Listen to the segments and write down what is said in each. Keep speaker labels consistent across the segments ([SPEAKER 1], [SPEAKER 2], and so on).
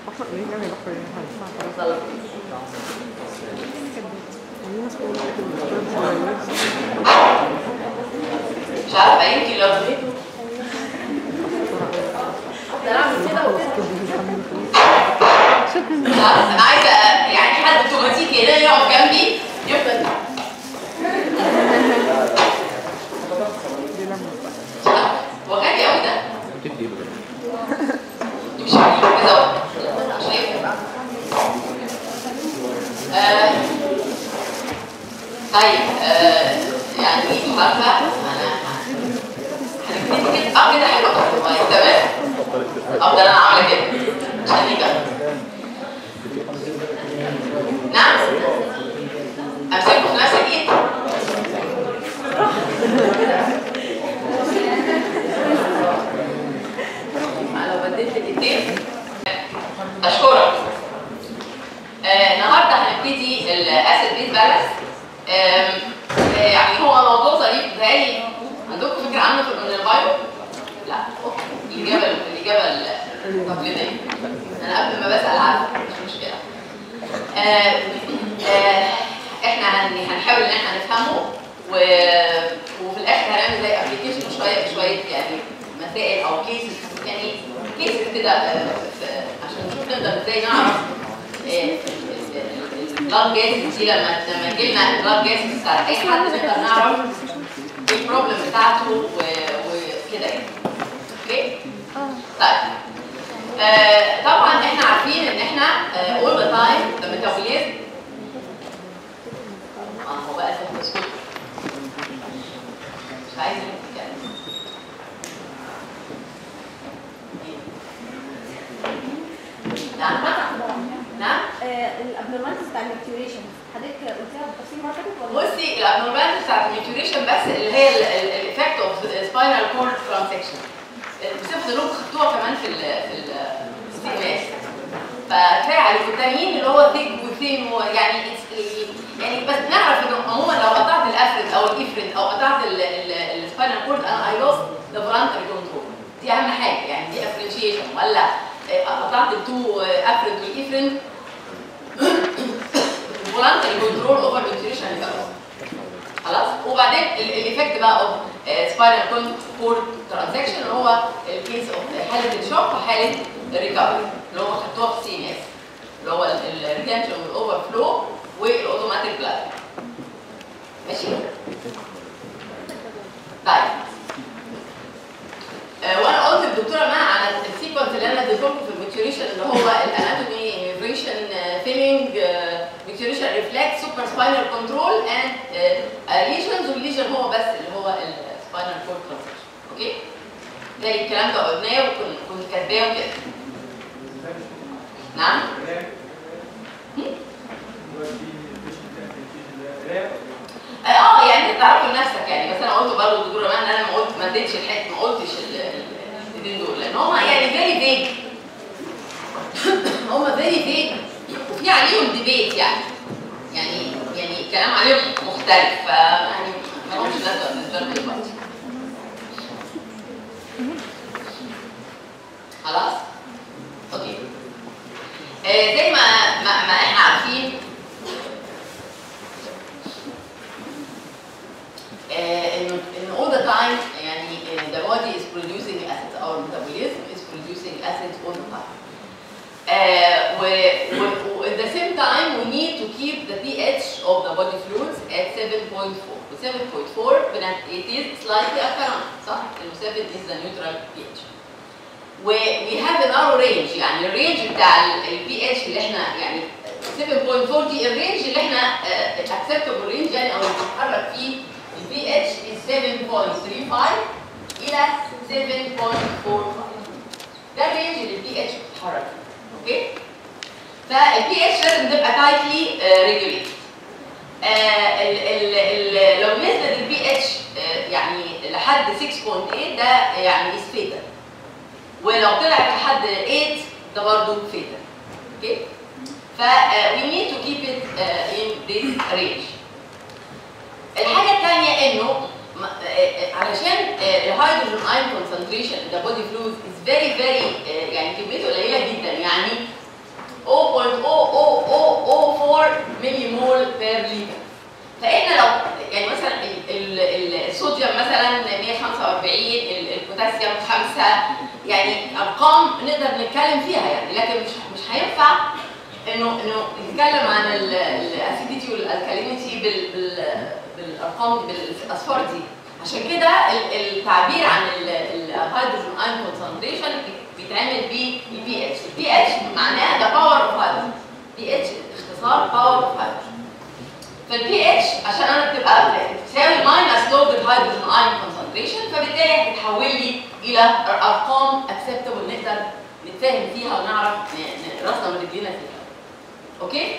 [SPEAKER 1] ini kan ya pakai harus makan ini mas kalau itu
[SPEAKER 2] مش عارفه يمكن لو اديته ده انا اعمل كده وكده خلاص انا عايزه يعني حد اوتوماتيكي هنا يقعد جنبي يفضل هو غبي قوي ده مش عارف كده اهو. مش هيفرق. آه، طيب آه، يعني مش عارفه انا هنبتدي كده اه كده حلو طيب تمام افضل انا عامله كده عشان يجي نعم امسكه في نفس الايد لو بدلت الايدين اشكرك آه، النهارده هنبتدي الاسيد بيز بالانس يعني هو موضوع ظريف بتهيألي عندكم فكره عنه في- من البايو؟ لا أوكي. الاجابه الاجابه التقليديه انا قبل ما بسال عارفه مش مشكله آه، آه، احنا هن- هنحاول ان احنا نفهمه و... وفي الاخر هنعمل زي ابلكيشن شويه بشويه يعني مسائل او كيسز يعني كيسز كده آه، في- عشان نشوف نقدر ازاي نعرف البلاد جاسز دي لما لما تجي لنا البلاد جاسز بتاع اي حد نقدر نعرف ايه البروبلم بتاعته و- وكده يعني اوكي؟ طيب آه، طبعا احنا عارفين ان احنا اول ذا تايم ذا ميتابوليزم اه هو بقى اسمه مسكوت مش عايز يتكلم نعم نعم
[SPEAKER 3] الابنورماليتيز بتاع الماتيوريشن حضرتك قلتيها بالتفصيل مره فاتت ولا
[SPEAKER 2] بصي الابنورماليتي بتاعت الميتوريشن بس اللي هي الايفكت اوف سباينال كورد ترانسكشن بصفه انكم خدتوها كمان في ال في ال في السي اس فكفايه عليكم التانيين اللي هو ثيك وثين ويعني it's- يعني بس نعرف انه عموما لو قطعت الافرد او الايفرد او قطعت السباينال كورد انا اي لوست ذا فولانتري كنترول دي اهم حاجه يعني دي افرنشيشن ولا آه، قطعت التو افرد والايفرد فولانتري كنترول اوفر نيوتريشن خلاص وبعدين الايفكت بقى اوف سباينال كورد ترانزكشن اللي هو الكيس اوف حاله الشوك وحاله الريكفري اللي هو خدتوها في السي ان اس اللي هو الريتنشن والاوفر فلو والاوتوماتيك بلاد ماشي طيب آه، وانا قلت للدكتوره منى على السيكونس اللي انا اديته لكم في الميتوريشن اللي هو الاناتومي انيفريشن فيلينج ميتوريشن ريفلكس سوبر سباينال كنترول اند ليجنز والليجن هو بس اللي هو السباينال كورد ترانزكشن اوكي زي الكلام ده قلناه وكنت كنت كاتباه وكده نعم اه يعني انت تعرفوا لنفسك يعني بس انا قلت برضه للدكتوره منى ان انا ما قلت ما اديتش الحته ما قلتش ال- ال- الاثنين دول لان هم يعني فيري فيج هم فيري فيج وفي عليهم ديبيت يعني يعني يعني الكلام عليهم مختلف ف يعني ما لهمش لازمه بالنسبه لنا دلوقتي خلاص؟ اوكي آه زي ما ما, ما احنا عارفين آه، انه ان all the time يعني uh, the body is producing acids our metabolism is producing acids all the time. Uh, و, و, و at the same time we need to keep the pH of the body fluids at 7.4 و 7.4 بنت it is slightly alkaline صح؟ انه 7 is the neutral pH. و we have a narrow range يعني الرينج بتاع ال pH اللي احنا يعني 7.4 دي الرينج اللي احنا uh, acceptable range يعني او اللي بنتحرك فيه ال pH is 7.35 الى 7.45 ده الرينج اللي ال pH بتتحرك فيه اوكي فال pH لازم تبقى tightly uh, regulated آه ال ال ال لو نزلت ال pH آه يعني لحد 6.8 ده يعني is fatal ولو طلعت لحد 8 ده برضه fatal اوكي ف uh, we need to keep it uh, in this range الحاجة الثانية انه م- آه، علشان الهيدروجين ايون concentration in the body fluids is very very آه، يعني كميته قليلة جدا يعني يعني ارقام نقدر نتكلم فيها يعني لكن مش مش هينفع انه انه نتكلم عن الاسيديتي والالكالينيتي بال بال بالارقام دي بالاصفار دي عشان كده ال- التعبير عن الهيدروجين ايون كونسنتريشن بيتعمل بالبي اتش البي اتش معناه ده باور اوف هيدروجين بي اتش اختصار باور اوف هيدروجين فالبي اتش عشان انا بتبقى تساوي ماينس لود الهيدروجين ايون كونسنتريشن فبالتالي هتتحول لي الى ارقام اكسبتبل نقدر نتفاهم فيها ونعرف ن- ن- راسنا من رجلينا فيها اوكي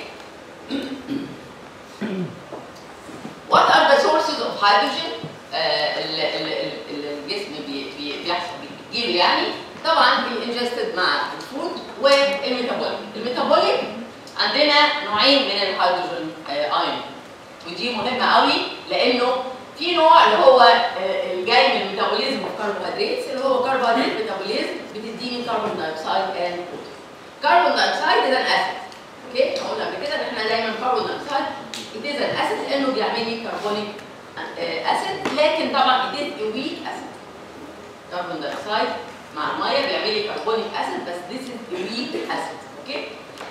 [SPEAKER 2] What are the sources of hydrogen آه، اللي اللي- اللي الجسم بي- بي- بيحصل بيجيله يعني طبعا الانجستد مع الفود والميتابوليك الميتابوليك عندنا نوعين من الهيدروجين آه، ايون ودي مهمه قوي لانه في نوع اللي هو آه، الجاي من الميتابوليزم اوف كربوهيدرات اللي هو كربوهيدرات ميتابوليزم بتديني كربون دايوكسيد اند ووتر كربون دايوكسيد ده اسيد اوكي إحنا قلنا قبل كده ان احنا دايما كربون دايوكسيد it is an acid لانه بيعمل لي كربونيك اسيد لكن طبعا it is a weak acid كربون دايوكسيد مع الميه بيعمل لي كربونيك اسيد بس this is a weak acid اوكي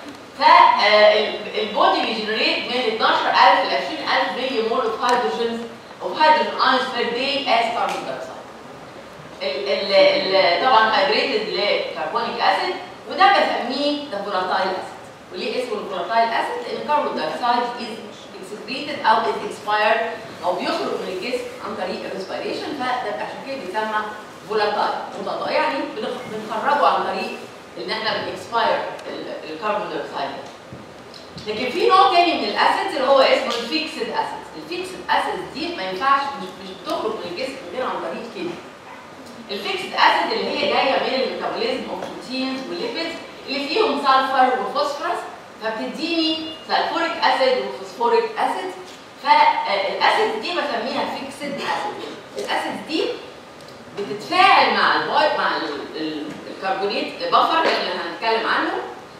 [SPEAKER 2] فالبودي بيجنريت من 12000 ل 20000 ملي مول اوف هيدروجين اوف هيدروجين ايونز بير داي از كربون دايوكسيد ال- ال- ال- طبعا هيدريتد لكربونيك اسيد وده بسميه ذا فولاتايل اسيد وليه اسمه الفولاتايل اسيد لان الكربون دايوكسيد از اكسكريتد او از اكسبايرد او بيخرج من الجسم عن طريق الريسبيريشن فده عشان كده بيسمى فولاتايل مضاد يعني بنخ- بنخرجه عن طريق ان احنا بنكسباير الكربون دايوكسيد لكن في نوع تاني من الاسيدز اللي هو اسمه الفيكسد اسيدز الفيكسد اسيدز دي ما ينفعش مش مش بتخرج من الجسم غير عن طريق كده الفيكسد اسيد اللي هي جايه من الميتابوليزم اوف بروتينز وليبيدز اللي فيهم سلفر وفوسفورس فبتديني سلفوريك اسيد وفوسفوريك اسيد فالاسيد دي بسميها فيكسد اسيد الاسيد دي بتتفاعل مع الباي مع ال- ال- الكربونات بفر اللي هنتكلم عنه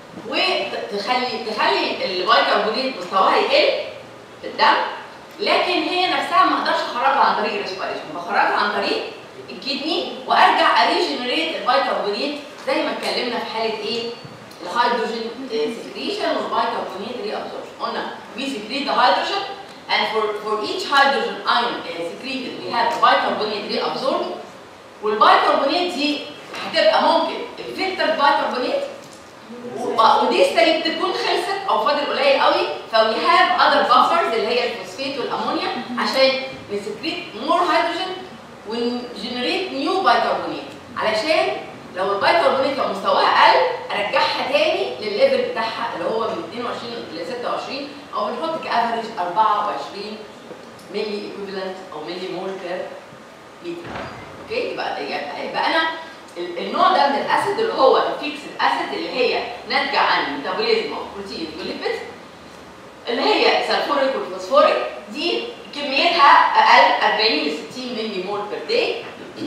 [SPEAKER 2] وتخلي تخلي البايكربونات مستواها يقل في الدم لكن هي نفسها ما اقدرش اخرجها عن طريق الريسبيريشن بخرجها عن طريق الكدني وارجع اريجنريت البايكربونات زي ما اتكلمنا في حاله ايه؟ الهيدروجين سكريشن والبايكربونات ري ابسوربشن قلنا we secrete the hydrogen and for for each hydrogen ion uh, secreted we have the bicarbonate reabsorbed والبايكربونات دي هتبقى ممكن الفلتر بايكربونات و- ودي ستيت تكون خلصت او فاضل قليل قوي فوي هاف اذر بافرز اللي هي الفوسفات والامونيا عشان نسكريت مور هيدروجين ونجنريت نيو بايكربونات علشان لو البايكربونات كان مستواها قل ارجعها تاني للليفل بتاعها اللي هو من 22 ل 26 او بنحط كافريج 24 ملي ايكوفالنت او ملي مول بير لتر اوكي يبقى يبقى, يبقى انا ال- النوع ده من الاسيد اللي هو الفيكسد اسيد اللي هي ناتجه عن ميتابوليزم اوف بروتين وليبيد اللي هي سلفوريك والفوسفوريك دي كميتها اقل 40 ل 60 ملي مول بير داي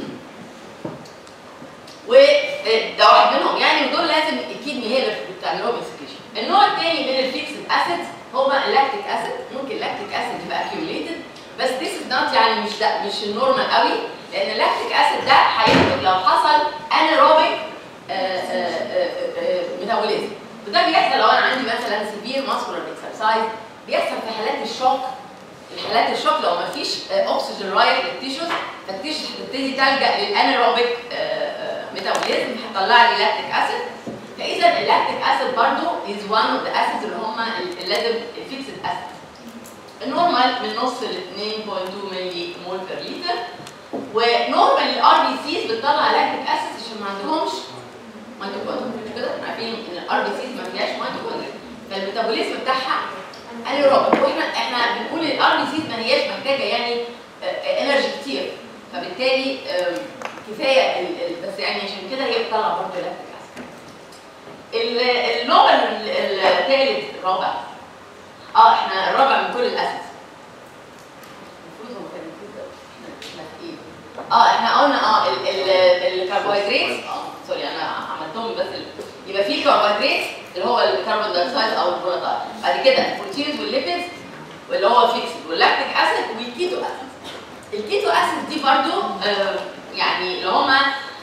[SPEAKER 2] وده واحد منهم يعني ودول لازم الكدني هي اللي بتعمل لهم اكسكريشن النوع الثاني من الفيكسد اسيد هما اللاكتيك اسيد ممكن اللاكتيك اسيد يبقى accumulated بس this is not يعني مش ده مش النورمال قوي لان اللاكتيك اسيد ده هينتج لو حصل انيروبيك ميتابوليزم وده بيحصل لو انا عندي مثلا سيفير ماسكولار اكسرسايز بيحصل في حالات الشوك الحالات الشوك لو ما فيش اكسجين رايح للتيشوز فالتيشوز هتبتدي تلجا للانيروبيك ميتابوليزم هتطلع لي لاكتيك اسيد فاذا اللاكتيك اسيد برضو از وان اوف ذا اسيدز اللي هم اللي لازم الفيكسد اسيد النورمال من نص ل 2.2 ملي مول بير لتر ونورمال الار بي سيز بتطلع لاكتيك اسيد عشان ما عندهمش ميتوكوندريا مش كده؟ احنا عارفين ان الار بي سيز ما فيهاش ميتوكوندريا فالميتابوليزم بتاعها انيروبيك واحنا احنا بنقول الار بي سيز ما هياش محتاجه يعني انرجي كتير فبالتالي آم، كفايه ال- ال- بس يعني عشان كده هي بتطلع برضه لاكتيك اسيد ال- النوع ال- الثالث الرابع اه احنا الرابع من كل الاسيدز المفروض هو كان المفروض احنا احنا في ايه؟ اه احنا قلنا اه ال- ال- الكربوهيدرات اه سوري انا عملتهم بس ال- يبقى في كربوهيدرات اللي هو الكربون دايوكسيد او البروتين بعد كده البروتينز والليبيدز واللي هو فيكسد واللاكتيك اسيد والكيتو اسيد الكيتو اسيد دي برضو آه يعني اللي هما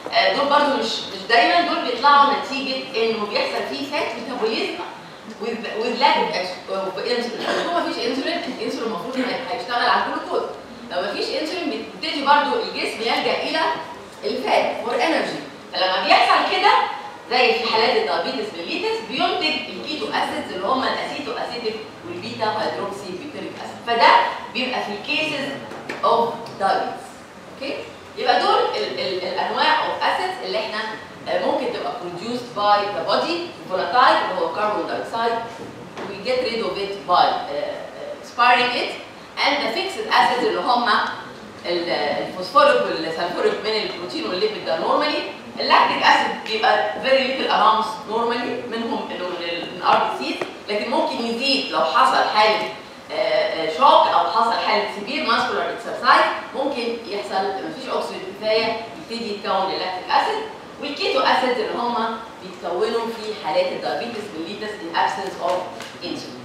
[SPEAKER 2] آه، دول برضو مش مش دايما دول بيطلعوا نتيجه انه بيحصل فيه فات ميتابوليزم with with lack of ex- of insulin لو ما فيش انسولين الانسولين المفروض هي- هيشتغل على الجلوكوز لو ما فيش انسولين بيبتدي برضو الجسم يلجا الى الفات فور انرجي فلما بيحصل كده زي في حالات الدايابيتس ميليتس بينتج الكيتو اسيدز اللي هم الاسيتو اسيتيك والبيتا هيدروكسي بيوتريك اسيد فده بيبقى في الكيسز اوف دايابيتس اوكي يبقى دول ال ال الانواع اوف اسيدز اللي احنا آه، ممكن تبقى produced by the body volatile اللي هو carbon dioxide we get rid of it by uh, expiring it and the fixed acids اللي هم ال- الفوسفوريك والسلفوريك من البروتين والليبيد ده نورمالي اللاكتيك اسيد بيبقى very little amounts نورمالي منهم انه من الار بي سيز لكن ممكن يزيد لو حصل حاله شوك او حصل حاله سيفير ماسكولار اكسرسايز ممكن يحصل مفيش اكسجين كفايه يبتدي يتكون اللاكتيك اسيد والكيتو اسيد اللي هم بيتكونوا في حالات الدايابيتس ميليتس in absence of insulin.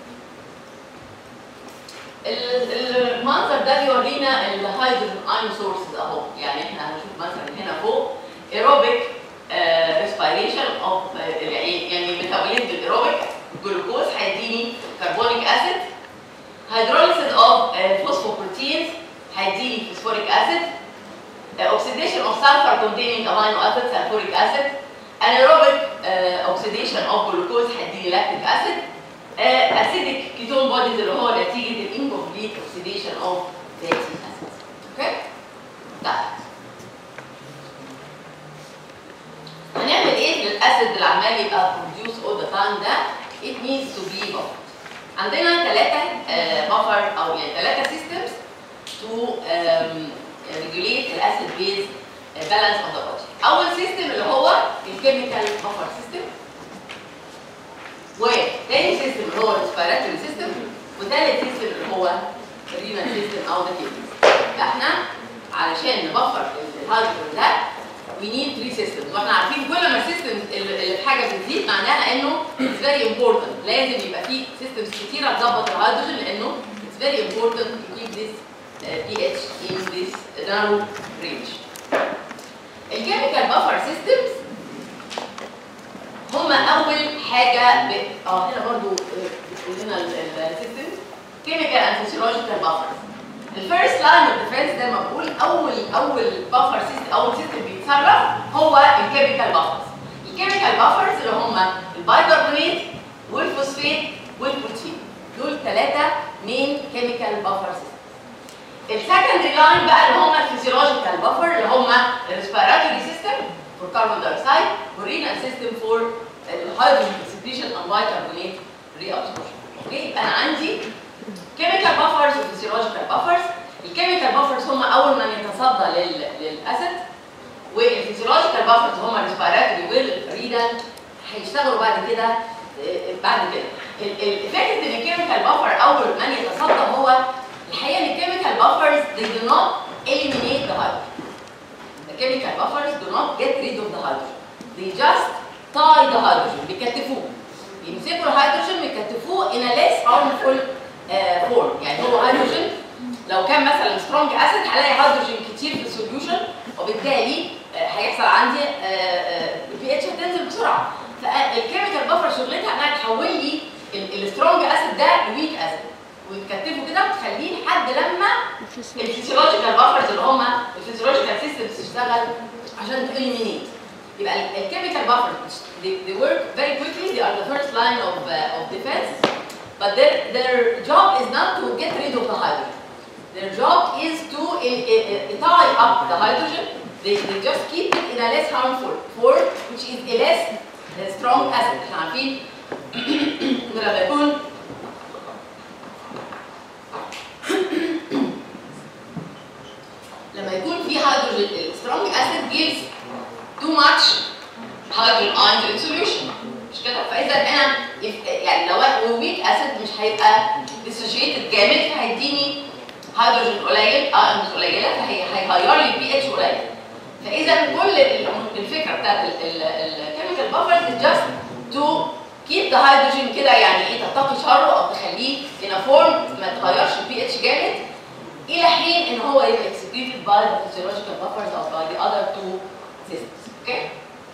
[SPEAKER 2] ال- المنظر ده بيورينا الهيدروجين ايون سورسز اهو يعني احنا هنشوف مثلا هنا فوق ايروبيك ريسبيريشن اوف يعني ميتابوليزم الايروبيك جلوكوز هيديني كربونيك اسيد هيدروليسيس اوف فوسفوبروتينز هيديني فوسفوريك اسيد oxidation of sulfur containing amino acid sulfuric acid anaerobic uh, oxidation of glucose هيديني lactic acid uh, acidic ketone bodies اللي هو نتيجة ال incomplete oxidation of fatty acids. اوكي؟ طيب هنعمل ايه للاسيد اللي عمال يبقى produce all the time ده؟ It needs to be buffered. عندنا ثلاثة بفر او يعني ثلاثة systems to um, regulate الاسيد بيز بالانس اوف ذا بودي. اول سيستم اللي هو الكيميكال بفر سيستم وتاني سيستم اللي هو الريسبيراتوري سيستم وتالت سيستم اللي هو الرينال سيستم او ذا كيدنيز. احنا علشان نبفر الهيدروجين ده we need three systems واحنا عارفين كل ما السيستم اللي في حاجه بتزيد معناها انه it's very important لازم يبقى في systems كتيره تظبط الهيدروجين لانه it's very important to keep this uh, pH in this narrow range. الكيميكال بفر سيستمز هم اول حاجه ب... اه هنا برضو آه، بتقول لنا السيستم كيميكال اند فيسيولوجيكال بفرز الفيرست لاين اوف ديفense زي ما بقول اول اول بفر سيستم اول سيستم بيتصرف هو الكيميكال بفرز الكيميكال بفرز اللي هم البايكربونات والفوسفات والبروتين دول ثلاثه مين كيميكال بفر سيستم السكندري لاين بقى اللي هم الفيزيولوجيكال بفر اللي هم الريسبيراتوري سيستم فور كاربون دايوكسيد والرينال سيستم فور الهيدروجين اكسكريشن اند بايكربونات ري ابسوربشن اوكي يبقى انا عندي كيميكال بفرز وفيزيولوجيكال بفرز الكيميكال بفرز هم اول من يتصدى لل للاسيد والفيزيولوجيكال بفرز هم الريسبيراتوري والرينال هيشتغلوا بعد كده آه، بعد كده ال- ال- فكره ان الكيميكال بفر اول من يتصدى هو الحقيقه ان الكيميكال بفرز they do not eliminate the hydrogen. The chemical buffers do not get rid of the hydrogen. They just tie the hydrogen بيكتفوه. يمسكوا الهيدروجين ويكتفوه in a less harmful uh, form يعني هو هيدروجين لو كان مثلا سترونج اسيد هلاقي هيدروجين كتير في السوليوشن وبالتالي آه، هيحصل عندي البي اتش هتنزل بسرعه فالكيميكال بفر شغلتها انها تحول لي السترونج اسيد ده لويك اسيد وتكتفه كده وتخليه لحد لما الفيزيولوجيكال بافرز اللي هم الفيزيولوجيكال سيستمز تشتغل عشان تإليمينيت يبقى الكيميكال بافرز they, they work very quickly they are the first line of uh, of defense but their their job is not to get rid of the hydrogen their job is to uh, uh, tie up the hydrogen they, they just keep it in a less harmful form which is a less uh, strong acid احنا عارفين إنه لما يكون لما يكون في هيدروجين strong acid gives too much hydrogen ions in solution مش كده فاذا انا if- يعني لو ويك اسيد مش هيبقى dissociated جامد فهيديني هيدروجين قليل ايونز قليله فهي هيغير لي البي اتش قليل فاذا كل ال- الفكره بتاعت الكيميكال بافرز جاست تو كيب ذا هيدروجين كده يعني ايه تتقي شره او تخليه in a form ما تغيرش البي اتش جامد الى حين ان هو يبقى excreted by the physiological buffers or by the other two systems اوكي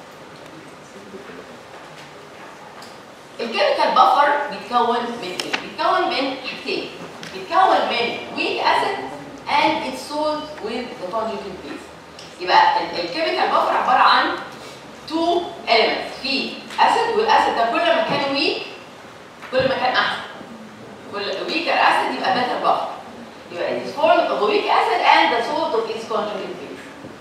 [SPEAKER 2] الكيميكال بفر بيتكون من ايه؟ بيتكون من حاجتين بيتكون من weak acid and it's sold with the conjugate base يبقى الكيميكال بفر عباره عن two elements في acid والاسيد ده كل ما كان weak كل ما كان احسن كل weaker acid يبقى better buffer يبقى it is formed of a weak acid and the salt of its conjugate base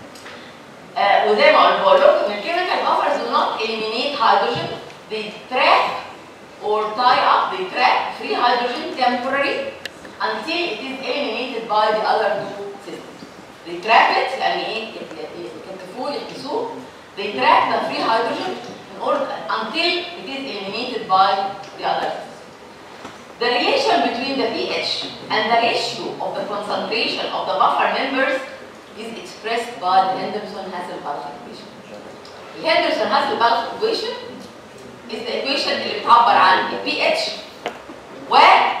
[SPEAKER 2] آه وزي ما قلت بقول لكم ان الكيميكال buffers do not eliminate hydrogen they trap or tie up they trap free hydrogen temporarily until it is eliminated by the other two systems they trap it يعني ايه يكتفوه يحبسوه they trap the free hydrogen in order until it is eliminated by the other systems The relation between the pH and the ratio of the concentration of the buffer members is expressed by the Henderson-Hasselbalch equation. The Henderson-Hasselbalch equation is the equation اللي بتعبر عن ال pH و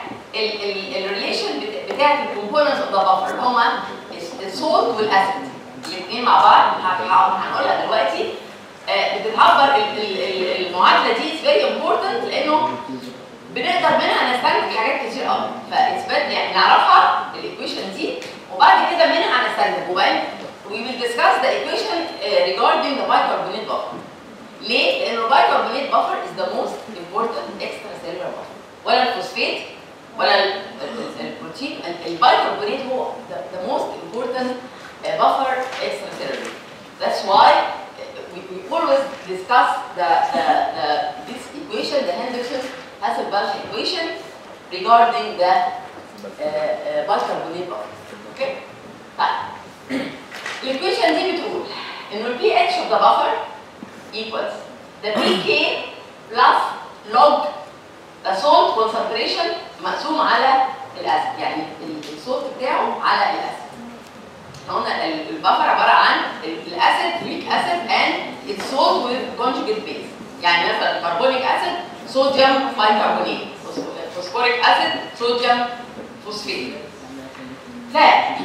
[SPEAKER 2] الريليشن بتاعت الكومبوننتس اوف ذا بفر اللي هما الصوت والاسيد الاثنين مع بعض هنقولها دلوقتي آه، بتتعبر ال- ال- ال- المعادله دي is very important لانه بنقدر منها نستنتج حاجات كتير قوي فاثبات يعني نعرفها الايكويشن دي وبعد كده منها هنستنتج وبعدين we will discuss the equation uh, regarding the bicarbonate buffer ليه؟ لان البايكربونات buffer is the most important extracellular buffer ولا الفوسفات ولا ال- ال- البروتين ال- البايكربونات هو the, the most important uh, buffer extracellular that's why uh, we, we always discuss the, the, the this equation the Henderson Hasselbalch equation regarding the uh, uh, bicarbonate buffer okay طيب الايكويشن دي بتقول انه ال pH of the buffer equals the pK plus log the salt concentration مقسوم على الاسيد يعني ال- الصوت بتاعه على الاسيد احنا قلنا ال- البفر عباره عن ال- الاسيد ويك اسيد and its salt with conjugate base يعني مثلا كربونيك اسيد صوديوم بايكربونات فوسفوريك اسيد صوديوم فوسفات ف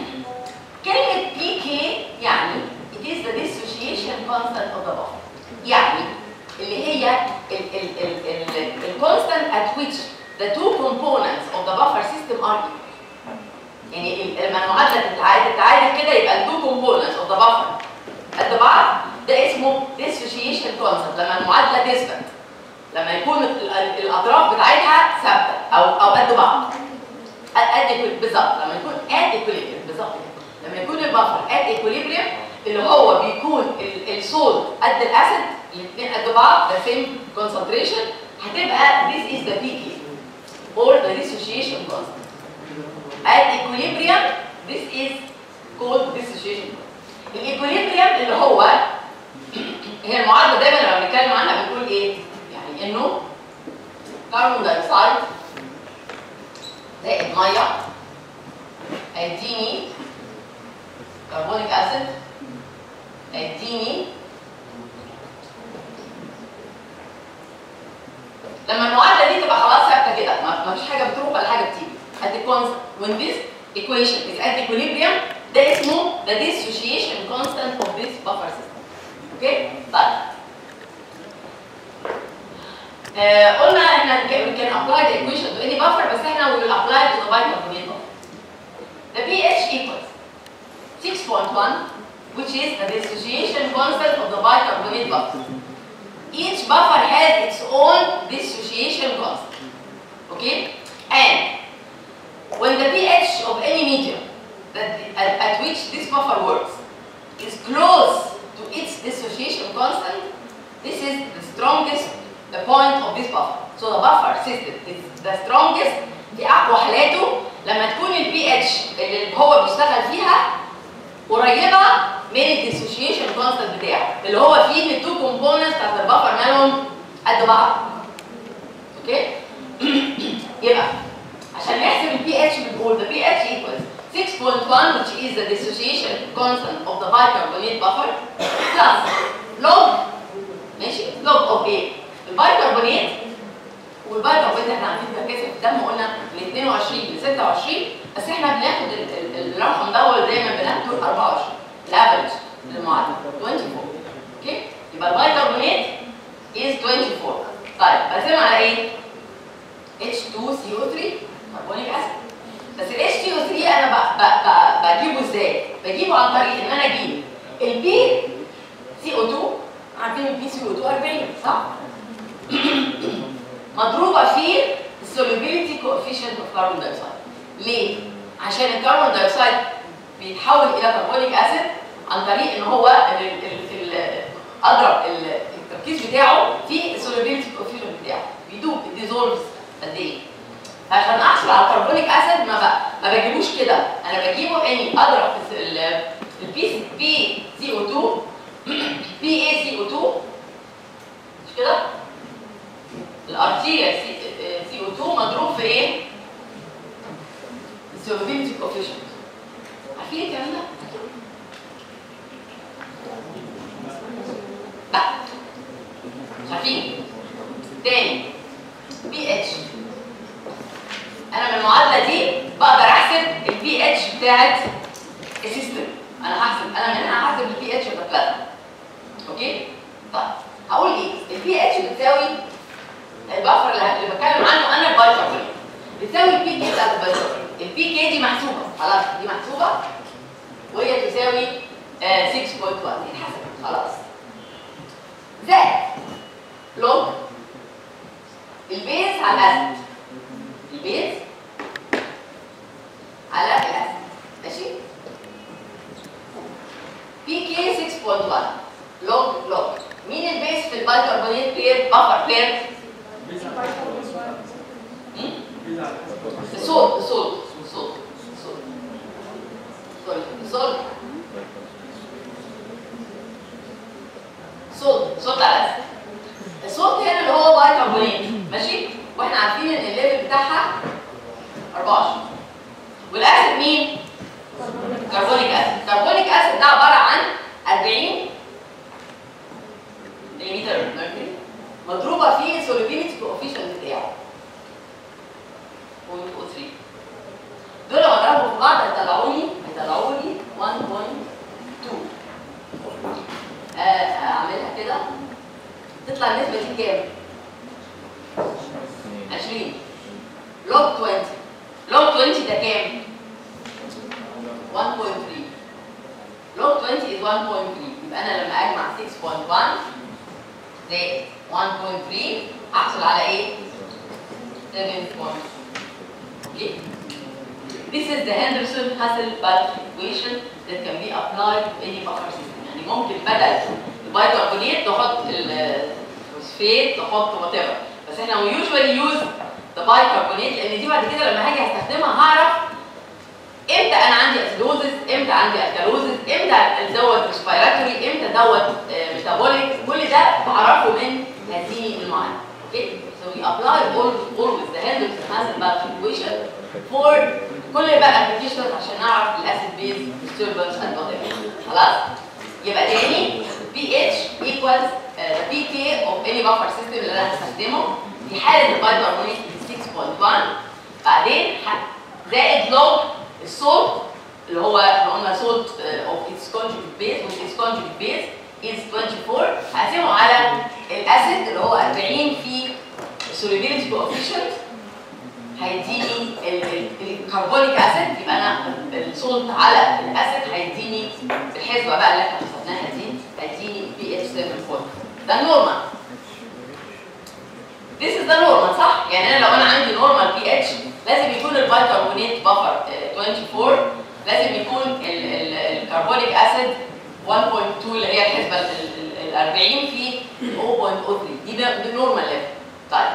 [SPEAKER 2] كلمة PK يعني it is the dissociation constant of the buffer يعني اللي هي ال ال ال ال ال constant at which the two components of the buffer system are equal يعني ال- لما المعادلة تتعادل تتعادل كده يبقى ال two components of the buffer قد بعض ده اسمه dissociation constant لما المعادلة تثبت لما يكون ال- ال- الأطراف بتاعتها ثابتة أو أو قد بعض قد equilibrium بالظبط لما يكون at equilibrium بالظبط كده لما يكون البفر at equilibrium اللي هو بيكون ال- الصوت قد الاسيد الاثنين قد بعض the same concentration هتبقى this is the pK or the dissociation constant at equilibrium this is called dissociation constant الايكوليبريم اللي هو هي المعادله دايما لما بنتكلم عنها بنقول ايه؟ يعني انه كربون دايوكسيد زائد ميه هيديني كربونيك اسيد هيديني لما المعادله دي تبقى خلاص ثابته كده ما ما فيش حاجه بتروح ولا حاجه بتيجي at the constant when this equation is at equilibrium ده اسمه the dissociation constant of this buffer system اوكي طيب آه قلنا احنا we can apply the equation to any buffer بس احنا we will apply it to the bicarbonate buffer the pH equals 6.1 which is the dissociation constant of the bicarbonate buffer each buffer has its own dissociation constant. Okay? And when the pH of any medium that at, at which this buffer works is close to its dissociation constant, this is the strongest the point of this buffer. So the buffer system is the strongest في أقوى حالاته لما تكون ال pH اللي هو بيشتغل فيها قريبه من الديسوشيشن كونستنت بتاعه اللي هو فيه ان التو كومبوننتس بتاعت البفر مالهم قد بعض اوكي يبقى عشان نحسب البي اتش بنقول the pH equals 6.1 which is the dissociation constant of the bicarbonate buffer plus log ماشي log of ايه البيكربونات والبيكربونات احنا عارفين ده كاسب الدم قلنا من 22 ل 26 بس احنا بناخد ال- ال- الرقم ده دايما بناخده 24 الافرج للمعادله 24 اوكي يبقى البايكربونات is 24 طيب بقسمها على ايه؟ H2CO3 كربونيك اسيد بس ال H2O3 انا ب- ب- ب- بجيبه ازاي؟ بجيبه عن طريق ان انا اجيب البي CO2 عارفين البي CO2 40 صح؟ مضروبه في السوليبيليتي كوفيشنت اوف كاربون دايوكسيد ليه؟ عشان الكربون دايوكسيد بيتحول الى كربونيك اسيد عن طريق ان هو ال- ال- ال- اضرب ال- التركيز بتاعه في السوليبيليتي كوفيشنت بتاعه بيدوب ديزولفز قد ايه؟ عشان احصل على الكربونيك اسيد ما ب- ما بجيبوش كده انا بجيبه اني اضرب في ال- البي بي سي او 2 بي اي سي او 2 مش كده؟ الارتيريا سي سي او 2 مضروب في ايه؟ السوليبيليتي كوفيشنت عارفين الكلام ده؟ لا مش عارفين تاني بي اتش انا من المعادله دي بقدر احسب البي اتش بتاعت السيستم انا هحسب انا من هنا هحسب البي اتش بتاعت البلازما اوكي طيب هقول ايه البي اتش بتساوي البفر اللي اللي بتكلم عنه انا البايكربونات بتساوي البي كي بتاعت البايكربونات البي كي دي محسوبه خلاص دي محسوبه وهي تساوي آه، 6.1 دي اتحسبت خلاص زائد لوج البيز على الاسيد البيز على الاسيد ماشي بي كي 6.1 لوج لوج مين البيز في البايكربونات بير بفر بير الصوت الصوت الصوت الصوت سوري الصوت صوت صوت على الاسد الصوت هنا اللي هو بايكربونات ماشي واحنا عارفين ان الليفل بتاعها 24 والاسيد مين كربونيك اسيد كربونيك اسيد ده عباره عن 40 مليمتر ميركوري مضروبه في السوليبيليتي كوفيشنت بتاعه 0.03 دول لما ضربوا في بعض هيطلعوا لي هيطلعوا لي 1.2 آه، اعملها كده تطلع النسبه دي كام 20 لوج 20 لوج 20 ده كام 1.3 لوج 20 is 1.3 يبقى انا لما اجمع 6.1 زائد 1.3 احصل على ايه 7.2 Okay? This is the Henderson-Hasselbalch equation that can be applied to any buffer system. يعني ممكن بدل البايكربونات تحط الفوسفات تحط whatever. بس احنا we usually use the bicarbonate لان دي بعد كده لما هاجي استخدمها هعرف امتى انا عندي اسيدوزس، امتى عندي الكالوزس، امتى دوت ريسبيراتوري، امتى دوت ميتابوليك، كل ده بعرفه من هذه المعادله. اوكي؟ So we apply always, always the Henderson-Hasselbalch equation for كل بقى applications عشان نعرف الاسيد بيز disturbance and whatever. خلاص؟ يبقى تاني pH equals uh, the pK of any buffer system اللي انا هستخدمه في حاله البايكربونات 6.1 بعدين ح- زائد log الصوت اللي هو احنا قلنا صوت uh, of its conjugate base which its conjugate base is 24 هقسمه على الاسيد اللي هو 40 في solubility coefficient هيديني ال- ال- الكربونيك اسيد يبقى انا الصوت على الاسيد هيديني الحسبه بقى اللي احنا حسبناها دي هيديني بي اتش 7.4 ده نورمال This is the normal صح؟ يعني انا لو انا عندي نورمال بي اتش لازم يكون البايكربونات بفر 24 لازم يكون ال- ال- الكربونيك اسيد 1.2 اللي هي الحسبه ال- ال- ال 40 في 0.03 دي ده- دي نورمال ليفل طيب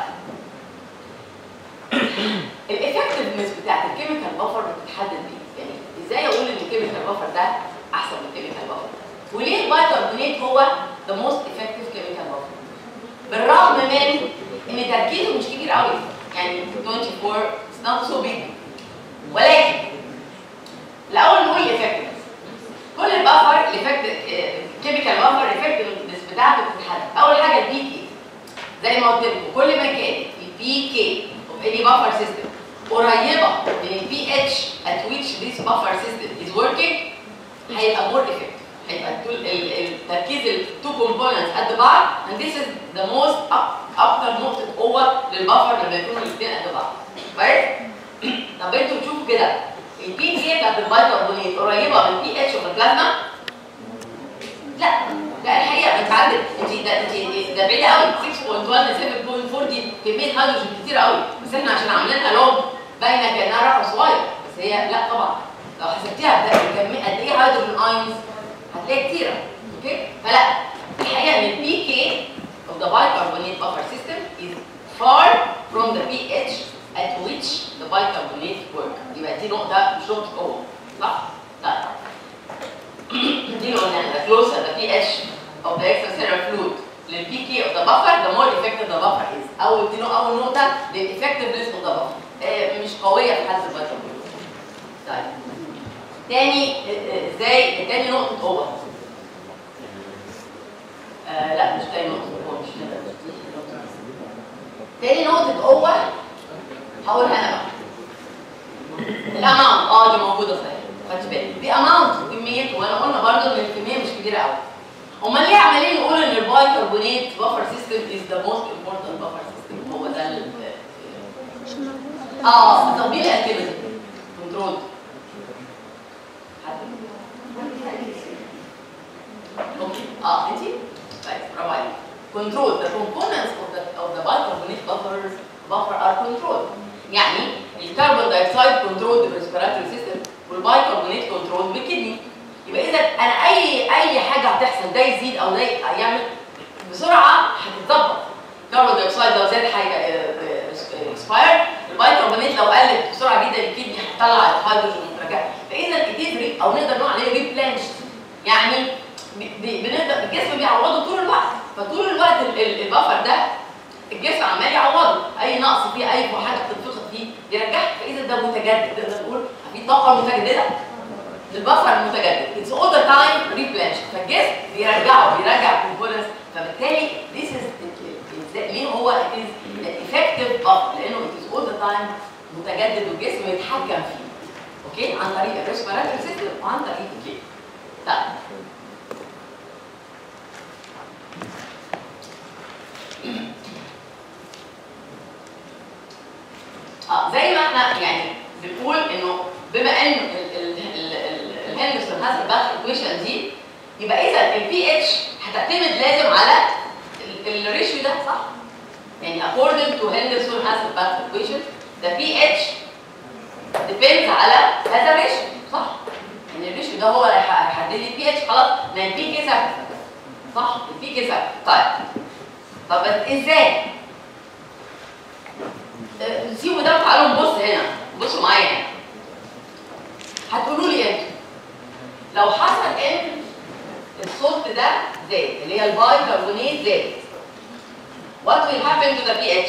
[SPEAKER 2] الافكتفنس بتاعت الكيميكال بفر بتتحدد بيه يعني ازاي اقول ان الكيميكال بفر ده احسن من الكيميكال بفر وليه البايكربونات هو the most effective chemical buffer بالرغم من ان تركيزه مش كبير قوي يعني 24 it's not so big ولكن الاول نقول الافكتفنس كل البفر الافكت كيميكال بفر الافكتفنس بتاعته بتتحدد اول حاجه البي كي زي ما قلت لكم كل ما كانت البي كي of any buffer system قريبه من البي اتش at which this buffer system is working هيبقى more effective هيبقى التول- ال- التركيز التو كومبوننتس قد بعض and this is the most up- اكتر نقطه قوه للبفر لما يكونوا الاثنين قد بعض كويس طب انتوا تشوفوا كده البي دي بتاعت البايكربونات قريبه من البي اتش اوف البلازما لا لا الحقيقه بتعدل انت ده انت ده بعيد قوي 6.1 ل 7.4 دي كميه هيدروجين كتير قوي بس احنا عشان عاملينها لوج باينه كانها رقم صغير بس هي لا طبعا لو حسبتيها بكميه قد ايه هيدروجين اينز هتلاقي كتيره اوكي فلا الحقيقه ان البي كي of the bicarbonate buffer system is far from the pH at which the bicarbonate work يبقى دي نقطه مش نقطه قوه صح؟ طيب دي اللي قلنا the closer the pH of the extracellular fluid لل pK of the buffer the more effective the buffer is أول دي نقطة أول نقطة the effectiveness of the buffer آه، مش قوية في حالة البايكربونات طيب تاني آه، آه، ازاي تاني نقطة قوة آه لا مش تاني نقطة قوة مش كده تاني نقطة قوة هقولها أنا بقى الاماونت اه دي موجوده صحيح خدت بالك دي اماونت كميته وانا قلنا برضه ان الكميه مش كبيره قوي امال ليه عمالين نقول ان البايكربونات بفر سيستم از ذا موست امبورتنت بفر سيستم هو ده ال- اه تطبيق الاكتيفيتي كنترول اوكي اه انت طيب برافو عليك كنترول the components of the of the bicarbonate buffers buffer are controlled يعني الكربون دايوكسيد كنترول بالريسبيراتوري سيستم والبايكربونات كنترول بالكدني يبقى اذا انا اي اي حاجه هتحصل ده يزيد او ده يعمل بسرعه هتتظبط الكربون دايوكسيد لو زاد حاجه اكسباير البايكربونات لو قلت بسرعه جدا الكدني هتطلع الهيدروجين المتراجع فاذا الكدني او نقدر نقول عليه ريبلانش يعني ب- ب- بنقدر الجسم بيعوضه طول الوقت فطول الوقت ال- ال- البفر ده الجسم عمال يعوضه اي نقص فيه اي حاجه بتنفخ فيه يرجعها فاذا ده متجدد نقدر نقول في طاقه متجدده البفر المتجدد اتس اول ذا تايم ريبلانش فالجسم بيرجعه بيرجع كومبوننتس فبالتالي ذيس از ليه هو از افكتيف بفر لانه اتس اول ذا تايم متجدد والجسم يتحكم فيه اوكي عن طريق الريسبيراتوري سيستم وعن طريق الكلى طيب اه زي ما احنا يعني بنقول انه بما ان الهندرسون هاز باك ايكويشن دي يبقى اذا البي اتش هتعتمد لازم على ال- الريشيو ده صح؟ يعني according to Henderson has back equation the pH depends على هذا الريشيو صح؟ يعني الريشيو ده هو اللي هيح- هيحدد لي البي اتش خلاص ما البي كي ثابت صح؟ البي كي ثابت طيب طب بس ازاي؟ آه، سيبوا ده وتعالوا نبص هنا بصوا معايا هنا هتقولوا لي انتوا لو حصل ان الصوت ده زاد اللي هي البايكربونات زاد what will happen to the pH؟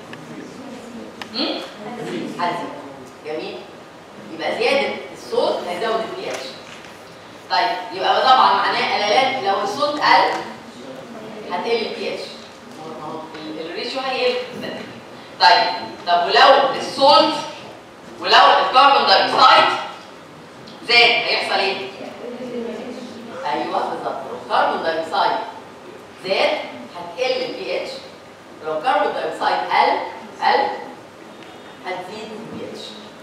[SPEAKER 2] هم؟ هتزيد جميل يبقى زيادة الصوت هيزود البي اتش طيب يبقى ده طبعا معناه قلالات لو الصوت قل هتقل البي اتش الريشيو هيقل طيب طب ولو السولت ولو الكربون دايوكسيد زاد هيحصل ايه؟ ايوه بالظبط لو الكربون دايوكسيد زاد هتقل البي اتش لو الكربون دايوكسيد قل قل هتزيد البي اتش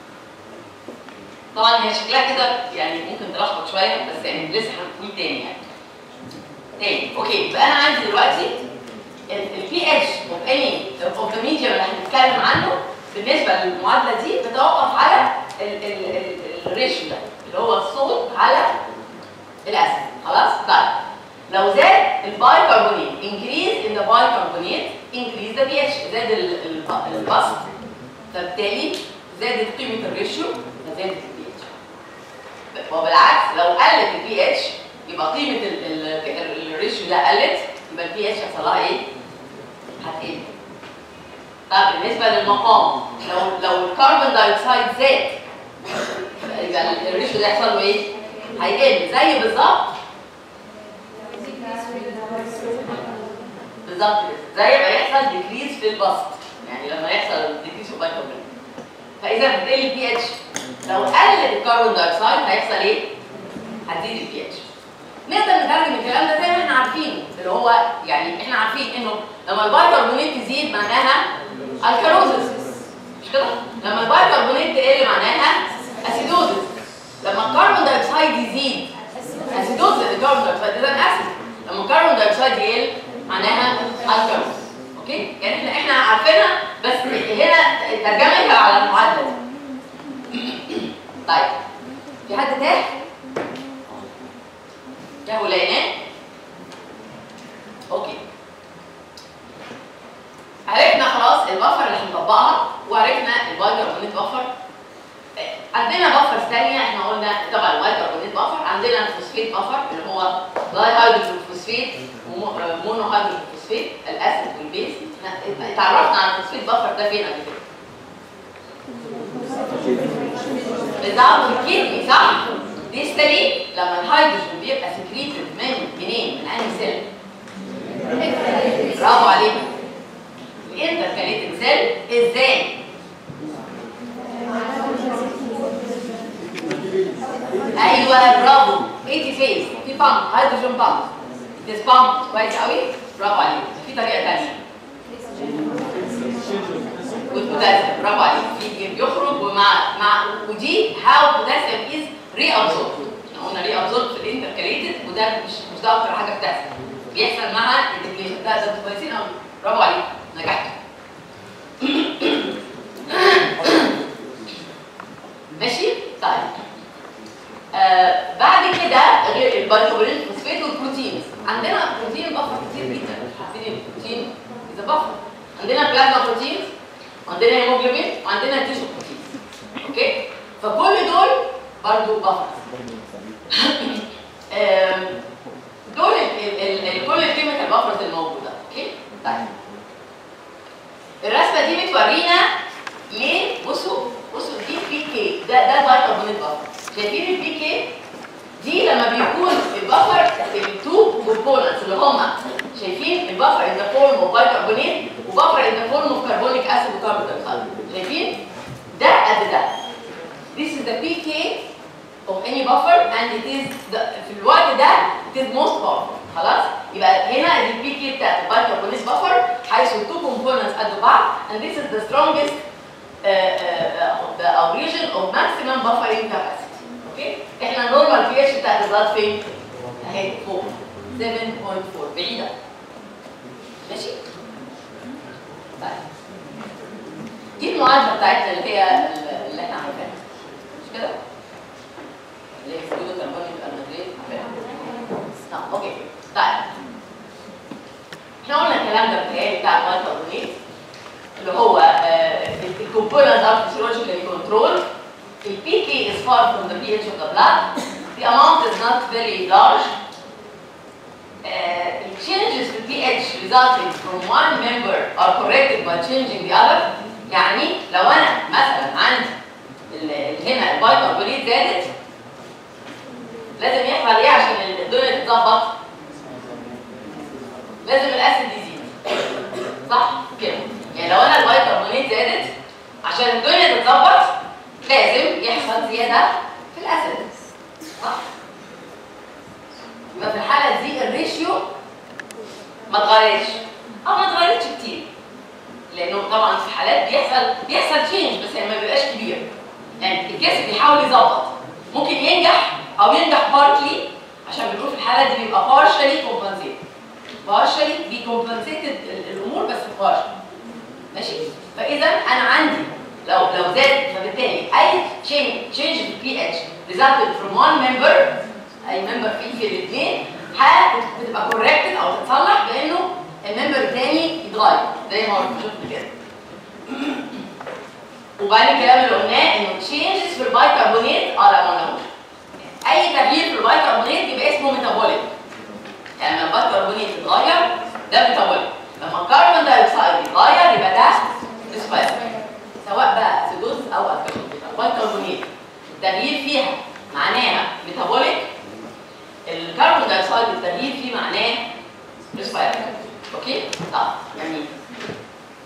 [SPEAKER 2] طبعا هي شكلها كده يعني ممكن تلخبط شويه بس يعني لسه هنقول تاني يعني تاني اوكي يبقى انا عندي دلوقتي البي اتش اوف اني اوف ذا ميديوم اللي هنتكلم عنه بالنسبه للمعادله دي بتوقف على الريشيو ده اللي هو الصوت على الاسيد خلاص طيب لو زاد البايكربونات increase in the bicarbonate increase the pH زاد ال- ال- البسط فبالتالي زادت قيمه الريشيو فزادت البي اتش وبالعكس لو قلت البي اتش يبقى قيمه ال- ال- الريشيو ده قلت يبقى البي اتش هيحصل لها ايه؟ هتقل طب بالنسبه للمقام لو لو الكربون دايوكسيد زاد يبقى الريشيو ده يحصل له ايه؟ هيقل زي بالظبط بالظبط كده زي ما يحصل ديكريز في البسط يعني لما يحصل ديكريز في البايكربونات فاذا بتقل البي اتش لو قل الكربون دايوكسيد هيحصل ايه؟ هتزيد البي اتش نقدر نترجم الكلام ده زي ما احنا عارفينه اللي هو يعني احنا عارفين انه لما البايكربونات تزيد معناها الكالوزس مش كده؟ لما البايكربونات تقل معناها اسيدوزس لما الكربون دايوكسيد يزيد اسيدوزس الكربون دايوكسيد ده اسيد لما الكربون دايوكسيد يقل معناها الكالوزس اوكي؟ يعني احنا احنا عارفينها بس هنا ترجمتها على المعادله دي طيب في حد تاه؟ ده ولقيناه اوكي عرفنا خلاص البفر اللي هنطبقها وعرفنا البايكربونات بفر عندنا بفر ثانيه احنا قلنا طبعا البايكربونات بفر عندنا الفوسفيت بفر اللي هو داي هيدروجين فوسفيت ومونو هيدروجين فوسفيت الاسيد والبيز احنا اتعرفنا على الفوسفيت بفر ده فين قبل كده؟ بالظبط الكدني صح؟ ديستالي لما الهيدروجين بيبقى سكريتد من منين؟ من انهي سيل؟ برافو عليك الانتركاليتد سيل ازاي؟ ايوه برافو 80 فيز في بامب هيدروجين بامب ديس بامب كويس قوي برافو عليك في طريقه ثانيه والبوتاسيوم برافو عليك في بيخرج ومع مع ودي هاو بوتاسيوم از ري ابزورب احنا قلنا ري ابزورب في الانتركاليتد وده مش مش ده اكتر حاجه بتحصل بيحصل مع الديبليشن ده ده كويسين قوي برافو عليك نجحت ماشي طيب آه بعد كده غير البايكوبولين فوسفات والبروتينز عندنا بروتين بفر كتير جدا عارفين البروتين اذا بفر عندنا بلازما بروتينز وعندنا هيموجلوبين وعندنا تيشو بروتينز اوكي فكل دول برضو بفر آم، دول ال- ال- ال- كل الكيميكال بفرز الموجوده اوكي طيب الرسمه دي بتورينا ليه بصوا بصوا دي بي كي ده ده بايكربونات بفر شايفين البي كي دي لما بيكون البفر التو كومبوننتس اللي هما شايفين البفر ان ذا فورم اوف بايكربونات وبفر ان ذا فورم اوف كربونيك اسيد وكربون دايوكسيد شايفين ده قد ده This is the pK of any buffer and it is the, في الوقت ده it is most powerful خلاص يبقى هنا البي كي بتاعت البايكربونات بفر حيث التو components قد بعض and this is the strongest uh, uh, of the uh, region of maximum buffering capacity اوكي احنا النورمال بي اتش بتاعت البلاد فين؟ اهي فوق 7.4 بعيده ماشي؟ طيب دي المعادله بتاعتنا اللي هي اللي احنا عارفينها مش كده؟ اللي هي فلويد كربونيك انهيدريت عارفينها؟ طب اوكي طيب احنا قلنا الكلام ده بتاعي بتاع البايكربونات اللي هو الكومبوننت of physiologically controlled the pK is far from the pH of the blood the amount is not very large uh, the changes in pH resulting from one member are corrected by changing the other يعني لو انا مثلا عندي ال- ال- هنا البايكربونات زادت لازم يحصل ايه عشان الدنيا تتظبط؟ لازم الاسيد يزيد صح كده يعني لو انا البايكربونات زادت عشان الدنيا تتظبط لازم يحصل زياده في الاسيد صح يبقى في الحاله دي الريشيو ما اتغيرتش او ما اتغيرتش كتير لانه طبعا في حالات بيحصل بيحصل تشينج بس يعني ما بيبقاش كبير يعني الجسم بيحاول يظبط ممكن ينجح او ينجح بارتلي عشان بنقول في الحاله دي بيبقى partially compensated partially بيكمبنسيتد الامور بس partially ماشي فاذا انا عندي لو لو زاد فبالتالي اي change change في البي اتش resulted from one member اي ممبر فيه في الاثنين بتبقى corrected او تتصلح بانه الممبر الثاني يتغير زي ما قلت شفنا كده وبعدين الكلام اللي قلناه انه changes في البايكربونات اه لا ما قلناهوش اي تغيير في البايكربونات يبقى اسمه ميتابوليك يعني لما البايكربونات يتغير ده ميتابوليك لما الكربون دايوكسيد يتغير يبقى ده ريسبيراتوري سواء بقى اسيدوز او الكالوز البايكربونات التغيير فيها معناها ميتابوليك الكربون دايوكسيد التغيير فيه معناه ريسبيراتوري اوكي؟ اه جميل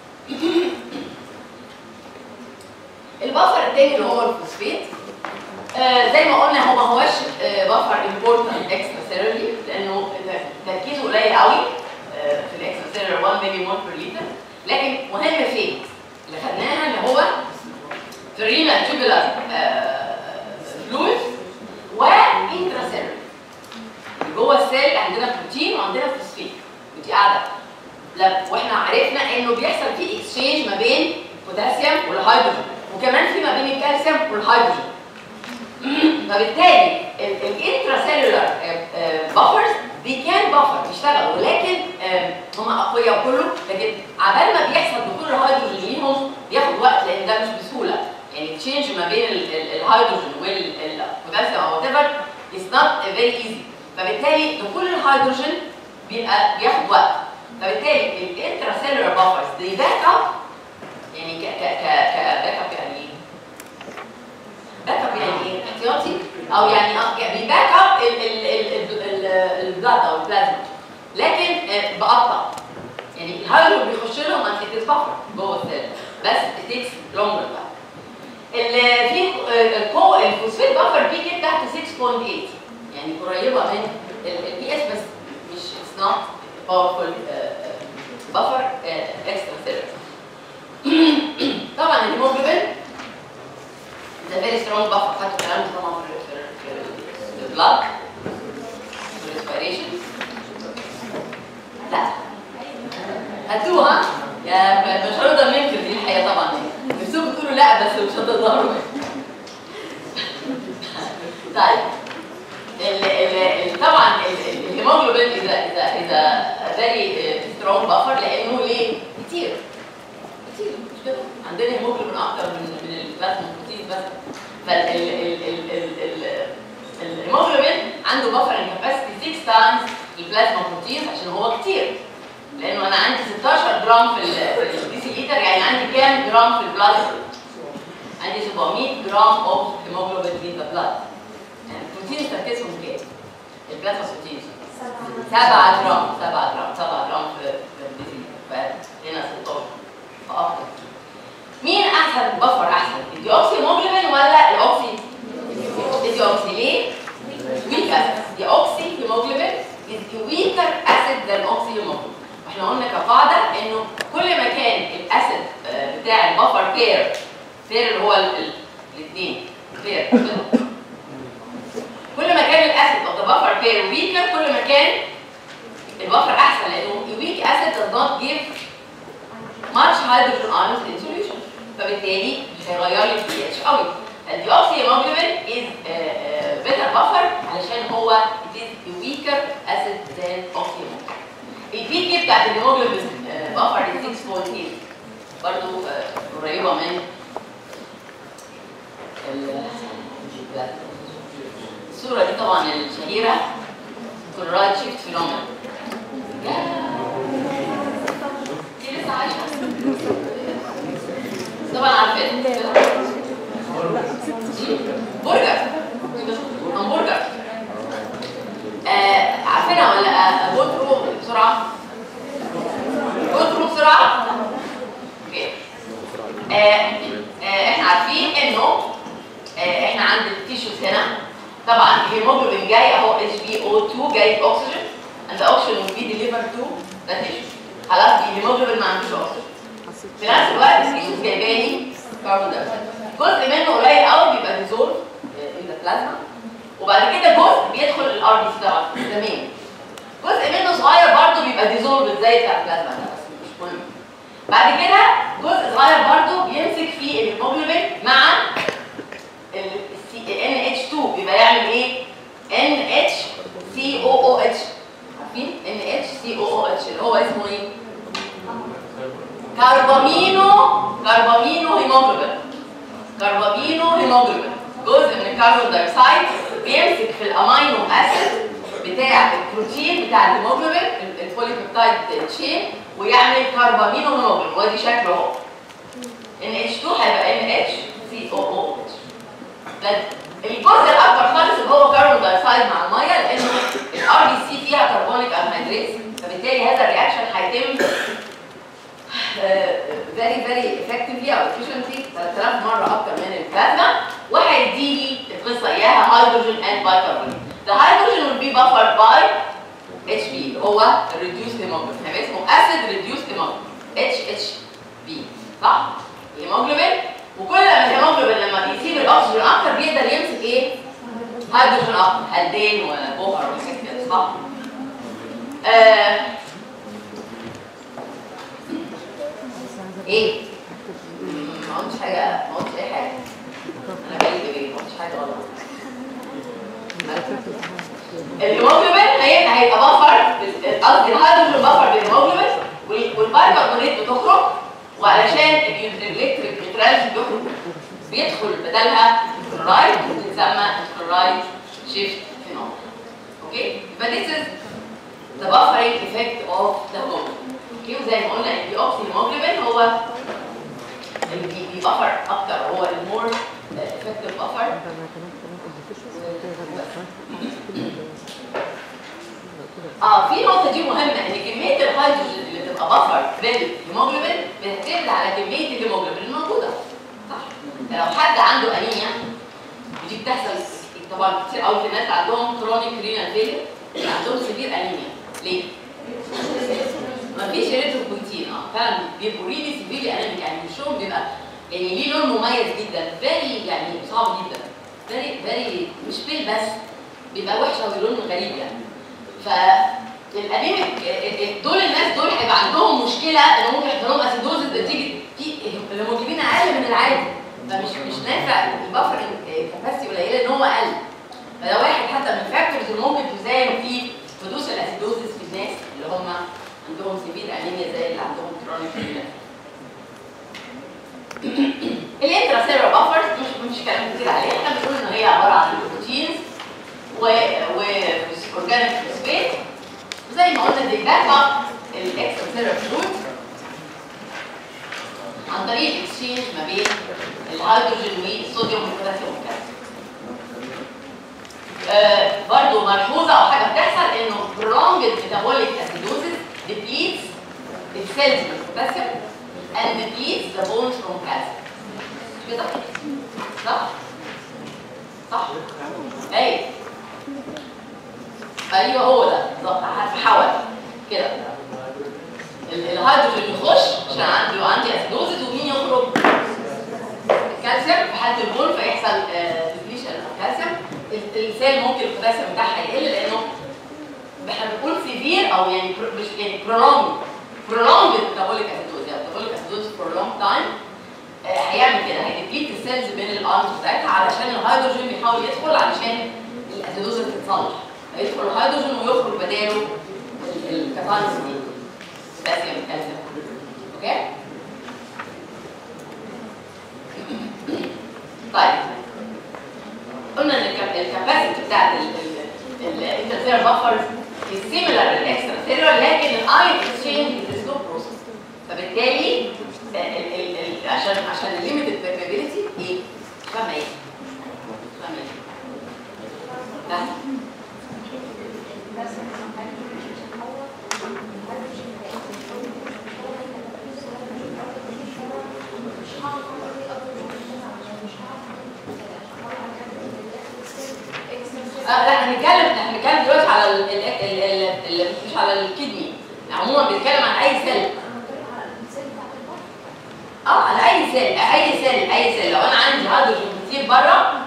[SPEAKER 2] البفر التاني اللي هو الفوسفات آه، زي ما قلنا هو ما هوش بفر امبورتنت اكسترا سيلولي لانه تركيزه قليل قوي آه، في الاكسترا سيلولر 1 ملي مول بير لتر لكن مهم فين؟ اللي خدناها اللي هو فرينا تيوبولار فلويد وانترا سيلولر جوه السيل عندنا بروتين وعندنا فوسفيت ودي قاعده لا واحنا عرفنا انه بيحصل في اكسشينج ما بين البوتاسيوم والهيدروجين وكمان في ما بين الكالسيوم والهيدروجين فبالتالي الانترا سيلولار بافرز دي كان بافر بيشتغلوا ولكن هم اقوياء وكله لكن عبال ما بيحصل دخول الهيدروجين ليهم بياخد وقت لان ده مش بسهوله يعني تشينج ما بين ال- ال- الهيدروجين والبوتاسيوم او وات ايفر از نوت فيري ايزي فبالتالي دخول الهيدروجين بيبقى بياخد وقت فبالتالي الانترا سيلولار بافرز دي باك اب يعني ك ك ك كباك اب يعني ايه؟ باك اب يعني ايه؟ احتياطي او يعني اه يعني بيباك اب البلاد او البلازما لكن آه، بقطع يعني الهيدروجين بيخش لهم انت بفر جوه السيل بس it takes longer بقى اللي في الكو الفوسفيت بفر بيجي تحت 6.8 يعني قريبه من البي اس بس مش اتس نوت باورفول بفر اكسترا سيلر طبعا الهيموجلوبين ده فيري سترونج بفر خدتوا الكلام ده طبعا في في في البلاد في الريسبيريشن لا هاتوها يا مش هنقدر ننكر دي الحقيقه طبعا نفسكم تقولوا لا بس مش هتقدروا طيب ال ال ال طبعا ال- ال- الهيموجلوبين اذا اذا اذا فيري سترونج بافر لانه ليه؟ كتير كتير مش كده؟ عندنا هيموجلوبين اكتر من من البلازما بروتين بس فالهيموجلوبين عنده بافر كاباسيتي 6 تايمز البلازما بروتين عشان هو كتير لانه انا عندي 16 جرام في الديسي لتر يعني عندي كام جرام في البلاد عندي 700 جرام اوف هيموجلوبين في ذا بلاد يعني البروتين تركيزهم كام؟ البلازما بروتين 7 جرام 7 جرام 7 جرام في في الديسي لتر فهنا 16 فاكتر مين احسن بفر احسن الديوكسي هيموجلوبين ولا الاوكسي الديوكسي ليه ويك اسيد ديوكسي هيموجلوبين is weaker acid than oxy hemoglobin واحنا قلنا كقاعده انه كل ما كان الاسيد آه، بتاع البفر بير بير اللي هو الاثنين بير كل ما كان الاسيد of the buffer pair weaker كل ما كان البفر احسن لانه weak acid does not give much hydrogen ions in solution فبالتالي مش هيغير لي البي اتش قوي الديوكسي هيموجلوبين is uh, better buffer علشان هو it is a weaker acid than oxyhemoglobin البي كي بتاعت الهيموجلوبين بفر دي 6.8 برضه آه، قريبه من ال- الصوره دي طبعا الشهيره كلورايد شيفت فينومينا دي لسه عايشه طبعا عارفين برجر همبرجر آه عارفينها ولا آه قول ثرو بسرعه قول ثرو بسرعه اوكي آه آه احنا عارفين انه آه احنا عند التيشوز هنا طبعا الهيموجلوبين جاي اهو اتش بي او 2 جاي اكسجين and the oxygen will be delivered to the tissue خلاص الهيموجلوبين ما عندوش اكسجين
[SPEAKER 1] حسيت
[SPEAKER 2] في نفس الوقت التيشوز جايباني كاربون دايوكسيد جزء منه قليل قوي بيبقى ديزولف ان ذا بلازما وبعد كده جزء بيدخل الار بي سي طبعا زمان جزء منه صغير برضه بيبقى ديزولف زي بتاع البلازما ده بس مش مهم بعد كده جزء صغير برضه بيمسك فيه الهيموجلوبين مع ال NH2 بيبقى يعمل ايه؟ NHCOOH عارفين؟ NHCOOH اللي هو اسمه ايه؟ كربامينو كربامينو هيموجلوبين كربامينو هيموجلوبين جزء من الكربون دايوكسيد بيمسك في الامينو اسيد بتاع البروتين بتاع الهيموجلوبين البوليبيبتايد تشين ويعمل كربامينو هيموجلوبين وادي شكله اهو NH2 هيبقى NHCOOH بس الجزء الاكبر خالص اللي هو كربون دايوكسيد مع الميه لانه الار بي سي فيها كربونيك انهيدريز فبالتالي هذا الرياكشن هيتم فيري فيري افكتفلي او efficiently 3000 مره اكتر من البلازما وهيديلي القصه ايه ملياها هيدروجين and bicarbonate. The hydrogen will be buffered by HB اللي هو reduced hemoglobin هيبقى اسمه acid reduced hemoglobin HHB صح؟ الهيموجلوبين وكل ما الهيموجلوبين لما بيسيب الاكسجين اكتر بيقدر يمسك ايه؟ هيدروجين اكتر هالدين وبوهر وحاجات كده صح؟ آه ايه؟ ما قلتش حاجه ما قلتش اي حاجه انا جاي جاي ما قلتش حاجه غلط الهيموجلوبين هيبقى هيبقى بفر قصدي الهيدروجين بفر بالهيموجلوبين وال- والبايكربونات بتخرج وعلشان الالكتريك نيوتراليتي بيخرج بيدخل بدلها الكلورايد بتسمى الكلورايد شيفت فينومينا اوكي يبقى this is the buffering effect of the hemoglobin اوكي وزي ما قلنا الديوكسي هيموجلوبين هو اللي بي- بيبفر اكتر هو المور افكتيف بفر اه في نقطة دي مهمة ان كمية الهيدروجين اللي بتبقى بفر بالهيموجلوبين بتعتمد على كمية الهيموجلوبين الموجودة صح لو حد عنده انيميا ودي بتحصل طبعا كتير قوي في الناس عندهم كرونيك رينال فيلر عندهم سيفير انيميا ليه؟ مفيش اريثروبويتين اه فعلا بيبقوا ريلي سيفيرلي انيميك يعني وشهم بيبقى يعني ليه لون مميز جدا فيري يعني صعب جدا فيري فيري مش بيل بس بيبقى وحش قوي لونه غريب يعني فالانيميك دول الناس دول هيبقى عندهم مشكله ان ممكن يحصل لهم اسيدوز نتيجه في الهيموجلوبين اقل من العادي فمش مش نافع البفر كاباسيتي قليله ان هو اقل فده واحد حتى من الفاكتورز اللي ممكن تساهم في حدوث الاسيدوزس في الناس اللي هم عندهم سيفير انيميا زي اللي عندهم كرونيك الانترا سيلر بافرز مش مش كلام كتير عليها احنا بنقول ان هي عباره عن بروتينز و و اورجانيك فوسفات زي ما قلنا دي داتا الاكسترا سيلر فلويد عن طريق الاكسشينج ما بين الهيدروجين والصوديوم والبوتاسيوم والكالسيوم آه برضو ملحوظه او حاجه بتحصل انه prolonged metabolic acidosis depletes the cells with potassium and depletes the bones from calcium كده صح صح ايوه ايوه هو ده بالظبط هتحول كده ال- الهيدروجين يخش عشان عندي يبقى عندي اسيدوزيس ومين يخرج الكالسيوم في حالة البول فيحصل ديبليشن الكالسيوم السيل ممكن البوتاسيوم بتاعها يقل لانه احنا بنقول سيفير او يعني pro- مش يعني prolonged prolonged metabolic acidosis يعني metabolic acidosis for a long time آه، هيعمل كده هيديبليت السيلز بين الارمز بتاعتها علشان الهيدروجين بيحاول يدخل علشان الاسيدوزيس تتصلح هيدخل الهيدروجين ويخرج بداله الكاتاينز دي بوتاسيوم كالسيوم اوكي طيب قلنا ان الكاباسيتي بتاعت الانترسيلر بفرز سيميلر للاكسترا سيلر لكن الايون اكسشينج از سلو بروسيس فبالتالي ال- ال- ال- ال- عشان عشان الليميتد بيرميبيليتي ايه؟ فاهمه ايه؟ فاهمه ايه؟ فاهمة؟ آه، لا احنا بنتكلم احنا بنتكلم دلوقتي على ال ال ال ال ال مش على الكدني عموما بنتكلم عن اي سيل اه على اي سيل اي سيل اي سيل لو انا عندي هيدروجين كتير بره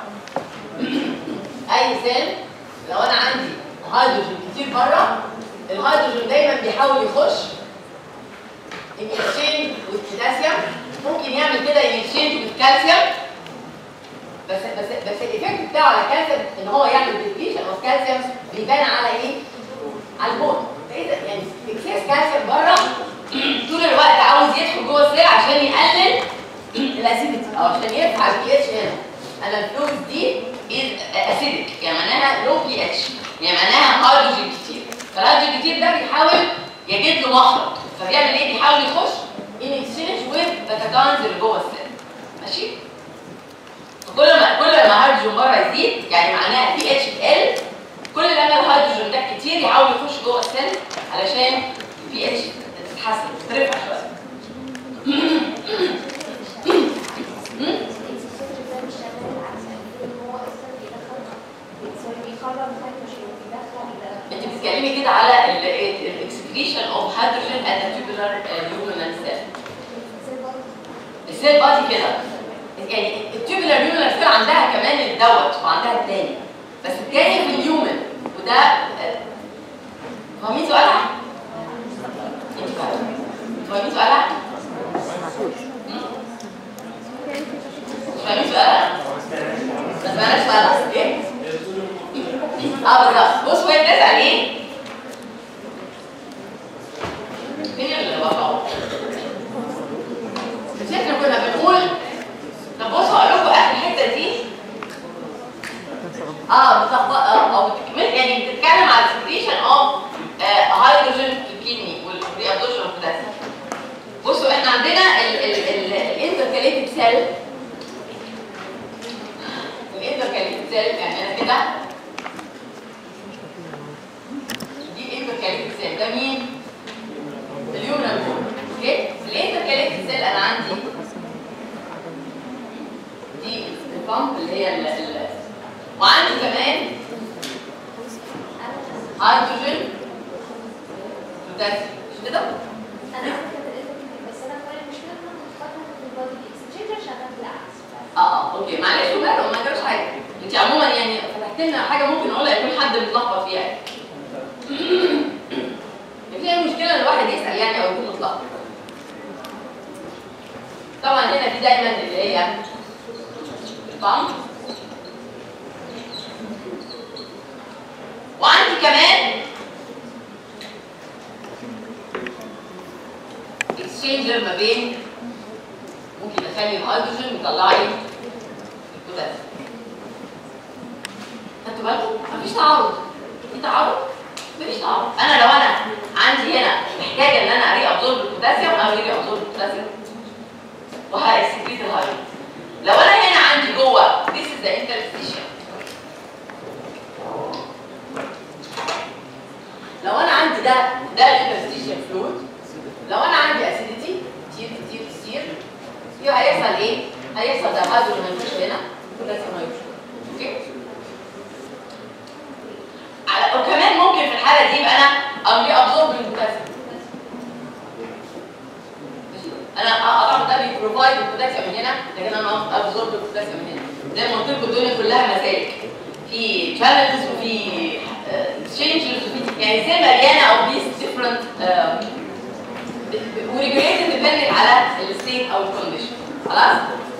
[SPEAKER 2] اي سيل لو انا عندي هيدروجين كتير بره الهيدروجين دايما بيحاول يخش ان يكسشينج والبوتاسيوم ممكن يعمل كده ان يكسشينج بالكالسيوم بس بس بس الايفكت بتاعه على الكالسيوم ان هو يعمل ديبليشن اوف كالسيوم بيبان على ايه؟ على البون فاذا يعني اكسس كالسيوم بره طول الوقت عاوز يدخل جوه السيل عشان يقلل الاسيديتي او عشان يرفع البي اتش هنا انا الفلوس دي اسيدك يعني معناها لو بي اتش يعني معناها هيدروجين كتير فالهيدروجين كتير ده بيحاول يجد له مخرج فبيعمل ايه؟ بيحاول يخش ان اكسشينج ويز ذا كاتاينز اللي جوه السيل ماشي؟ كل ما كل ما الهيدروجين بره يزيد يعني معناها بي اتش ال كل لما الهيدروجين ده كتير يحاول يخش جوه السيل علشان البي اتش تتحسن ترفع شويه السيل بادي كده يعني التيوبولار هيومن سيل عندها كمان الدوت وعندها التاني بس التاني في الهيومن وده آه، فاهمين سؤالها؟ انتوا فاهمين فاهمين سؤالها؟ مش فاهمين سؤالها؟ ما سمعناش سؤالها ايه؟ اه بالظبط بص وهي بتسأل ايه؟ مين اللي وقعوا؟ مش احنا كنا بنقول طب بصوا هقول لكم اخر الحته دي اه بتخبط اه او بتكمل يعني بتتكلم على السكريشن اوف هيدروجين في الكدني والريابدوشن اوف بوتاسيوم بصوا احنا عندنا الانتركاليتد سيل الانتركاليتد سيل يعني انا كده دي الانتركاليتد سيل ده مين؟ اليومنال بون اوكي الانتركاليتد سيل انا عندي دي البامب اللي هي ال ال وعندي كمان هيدروجين بوتاسيوم مش كده؟
[SPEAKER 3] انا عارفه بس انا كل المشكله ان انا فاكره ان البادي اكسشينجر شغال بالعكس
[SPEAKER 2] اه اه اوكي معلش وماله ما جراش حاجه انت عموما يعني فتحت لنا حاجه ممكن نقولها يكون حد متلخبط فيها يعني هي المشكله ان الواحد يسال يعني او يكون متلخبط طبعا هنا في دايما اللي هي البامب وعندي كمان اكسشينجر ما بين ممكن اخلي الهيدروجين يطلع لي البوتاسيوم خدتوا بالكم؟ مفيش تعارض في تعارض؟ مفيش تعارض انا لو انا عندي هنا محتاجه ان انا اري ابزورب البوتاسيوم او اري ابزورب البوتاسيوم وهيسكريت الهيدروجين لو انا هنا عندي جوه this is the interstitium لو انا عندي ده ده الانترستيشن فلويد لو انا عندي اسيديتي كتير كتير كتير يبقى هيحصل ايه؟ هيحصل ده هيدروجين هيخش هنا بوتاسيوم هيخش هنا. اوكي؟ على- وكمان ممكن في الحاله دي يبقى انا املي ابزورب البوتاسيوم ماشي؟ انا طبعا ده بيبروفايد البوتاسيوم من هنا لكن انا ابزورب البوتاسيوم من هنا زي ما قلت لكم الدنيا كلها مسالك في channels وفي exchanges وفي يعني زي مليانه او these different وريجوليتد depending على الستيت او الكونديشن خلاص؟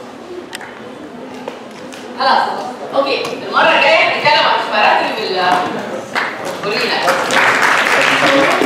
[SPEAKER 2] خلاص اوكي المره الجايه هنتكلم عن الريسبيراتوري بال بولينا